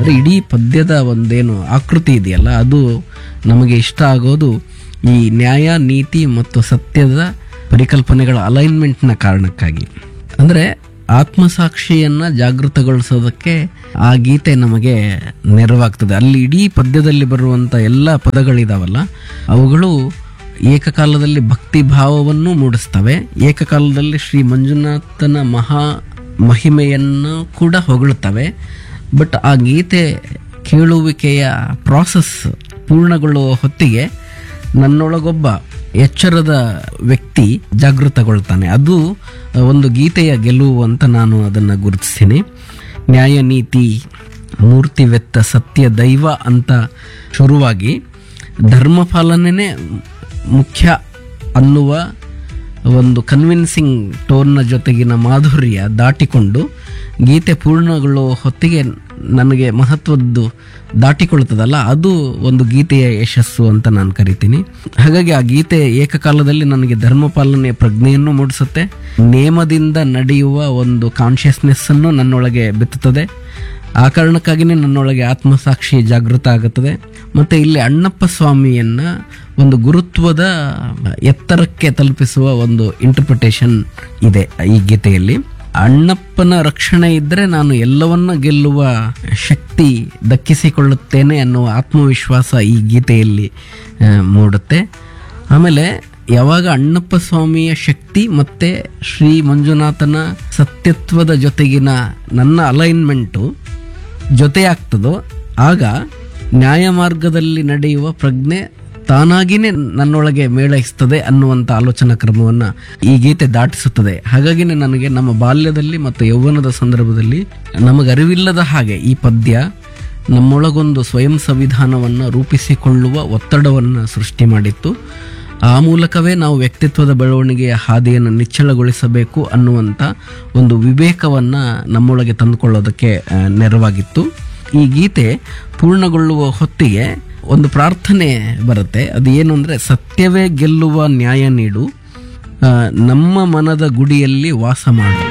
ಅಂದರೆ ಇಡೀ ಪದ್ಯದ ಒಂದೇನು ಆಕೃತಿ ಇದೆಯಲ್ಲ ಅದು ನಮಗೆ ಇಷ್ಟ ಆಗೋದು ಈ ನ್ಯಾಯ ನೀತಿ ಮತ್ತು ಸತ್ಯದ ಪರಿಕಲ್ಪನೆಗಳ ಅಲೈನ್ಮೆಂಟ್ನ ಕಾರಣಕ್ಕಾಗಿ ಅಂದರೆ ಆತ್ಮಸಾಕ್ಷಿಯನ್ನು ಜಾಗೃತಗೊಳಿಸೋದಕ್ಕೆ ಆ ಗೀತೆ ನಮಗೆ ನೆರವಾಗ್ತದೆ ಅಲ್ಲಿ ಇಡೀ ಪದ್ಯದಲ್ಲಿ ಬರುವಂಥ ಎಲ್ಲ ಪದಗಳಿದಾವಲ್ಲ ಅವುಗಳು ಏಕಕಾಲದಲ್ಲಿ ಭಕ್ತಿ ಭಾವವನ್ನು ಮೂಡಿಸ್ತವೆ ಏಕಕಾಲದಲ್ಲಿ ಶ್ರೀ ಮಂಜುನಾಥನ ಮಹಾ ಮಹಿಮೆಯನ್ನು ಕೂಡ ಹೊಗಳುತ್ತವೆ ಬಟ್ ಆ ಗೀತೆ ಕೇಳುವಿಕೆಯ ಪ್ರಾಸೆಸ್ ಪೂರ್ಣಗೊಳ್ಳುವ ಹೊತ್ತಿಗೆ ನನ್ನೊಳಗೊಬ್ಬ ಎಚ್ಚರದ ವ್ಯಕ್ತಿ ಜಾಗೃತಗೊಳ್ತಾನೆ ಅದು ಒಂದು ಗೀತೆಯ ಗೆಲುವು ಅಂತ ನಾನು ಅದನ್ನು ಗುರುತಿಸ್ತೀನಿ ನ್ಯಾಯ ನೀತಿ ಮೂರ್ತಿವೆತ್ತ ಸತ್ಯ ದೈವ ಅಂತ ಶುರುವಾಗಿ ಧರ್ಮಪಾಲನೆ ಮುಖ್ಯ ಅನ್ನುವ ಒಂದು ಕನ್ವಿನ್ಸಿಂಗ್ ಟೋನ್ನ ಜೊತೆಗಿನ ಮಾಧುರ್ಯ ದಾಟಿಕೊಂಡು ಗೀತೆ ಪೂರ್ಣಗೊಳ್ಳುವ ಹೊತ್ತಿಗೆ ನನಗೆ ಮಹತ್ವದ್ದು ದಾಟಿಕೊಳ್ತದಲ್ಲ ಅದು ಒಂದು ಗೀತೆಯ ಯಶಸ್ಸು ಅಂತ ನಾನು ಕರಿತೀನಿ ಹಾಗಾಗಿ ಆ ಗೀತೆ ಏಕಕಾಲದಲ್ಲಿ ನನಗೆ ಧರ್ಮಪಾಲನೆಯ ಪ್ರಜ್ಞೆಯನ್ನು ಮೂಡಿಸುತ್ತೆ ನೇಮದಿಂದ ನಡೆಯುವ ಒಂದು ಕಾನ್ಷಿಯಸ್ನೆಸ್ಸನ್ನು ನನ್ನೊಳಗೆ ಬಿತ್ತುತ್ತದೆ ಆ ಕಾರಣಕ್ಕಾಗಿಯೇ ನನ್ನೊಳಗೆ ಆತ್ಮಸಾಕ್ಷಿ ಜಾಗೃತ ಆಗುತ್ತದೆ ಮತ್ತು ಇಲ್ಲಿ ಅಣ್ಣಪ್ಪ ಸ್ವಾಮಿಯನ್ನ ಒಂದು ಗುರುತ್ವದ ಎತ್ತರಕ್ಕೆ ತಲುಪಿಸುವ ಒಂದು ಇಂಟರ್ಪ್ರಿಟೇಷನ್ ಇದೆ ಈ ಗೀತೆಯಲ್ಲಿ ಅಣ್ಣಪ್ಪನ ರಕ್ಷಣೆ ಇದ್ದರೆ ನಾನು ಎಲ್ಲವನ್ನ ಗೆಲ್ಲುವ ಶಕ್ತಿ ದಕ್ಕಿಸಿಕೊಳ್ಳುತ್ತೇನೆ ಅನ್ನುವ ಆತ್ಮವಿಶ್ವಾಸ ಈ ಗೀತೆಯಲ್ಲಿ ಆ, ಮೂಡುತ್ತೆ ಆಮೇಲೆ ಯಾವಾಗ ಅಣ್ಣಪ್ಪ ಸ್ವಾಮಿಯ ಶಕ್ತಿ ಮತ್ತೆ ಶ್ರೀ ಮಂಜುನಾಥನ ಸತ್ಯತ್ವದ ಜೊತೆಗಿನ ನನ್ನ ಅಲೈನ್ಮೆಂಟು ಜೊತೆಯಾಗ್ತದೋ ಆಗ ನ್ಯಾಯ ಮಾರ್ಗದಲ್ಲಿ ನಡೆಯುವ ಪ್ರಜ್ಞೆ ತಾನಾಗಿನೇ ನನ್ನೊಳಗೆ ಮೇಳೈಸ್ತದೆ ಅನ್ನುವಂಥ ಆಲೋಚನಾ ಕ್ರಮವನ್ನು ಈ ಗೀತೆ ದಾಟಿಸುತ್ತದೆ ಹಾಗಾಗಿನೇ ನನಗೆ ನಮ್ಮ ಬಾಲ್ಯದಲ್ಲಿ ಮತ್ತು ಯೌವನದ ಸಂದರ್ಭದಲ್ಲಿ ನಮಗರಿವಿಲ್ಲದ ಹಾಗೆ ಈ ಪದ್ಯ ನಮ್ಮೊಳಗೊಂದು ಸ್ವಯಂ ಸಂವಿಧಾನವನ್ನು ರೂಪಿಸಿಕೊಳ್ಳುವ ಒತ್ತಡವನ್ನು ಸೃಷ್ಟಿ ಮಾಡಿತ್ತು ಆ ಮೂಲಕವೇ ನಾವು ವ್ಯಕ್ತಿತ್ವದ ಬೆಳವಣಿಗೆಯ ಹಾದಿಯನ್ನು ನಿಚ್ಚಳಗೊಳಿಸಬೇಕು ಅನ್ನುವಂಥ ಒಂದು ವಿವೇಕವನ್ನು ನಮ್ಮೊಳಗೆ ತಂದುಕೊಳ್ಳೋದಕ್ಕೆ ಆ, ನೆರವಾಗಿತ್ತು ಈ ಗೀತೆ ಪೂರ್ಣಗೊಳ್ಳುವ ಹೊತ್ತಿಗೆ ಒಂದು ಪ್ರಾರ್ಥನೆ ಬರುತ್ತೆ ಅದು ಏನು ಅಂದರೆ ಸತ್ಯವೇ ಗೆಲ್ಲುವ ನ್ಯಾಯ ನೀಡು ಆ, ನಮ್ಮ ಮನದ ಗುಡಿಯಲ್ಲಿ ವಾಸ ಮಾಡು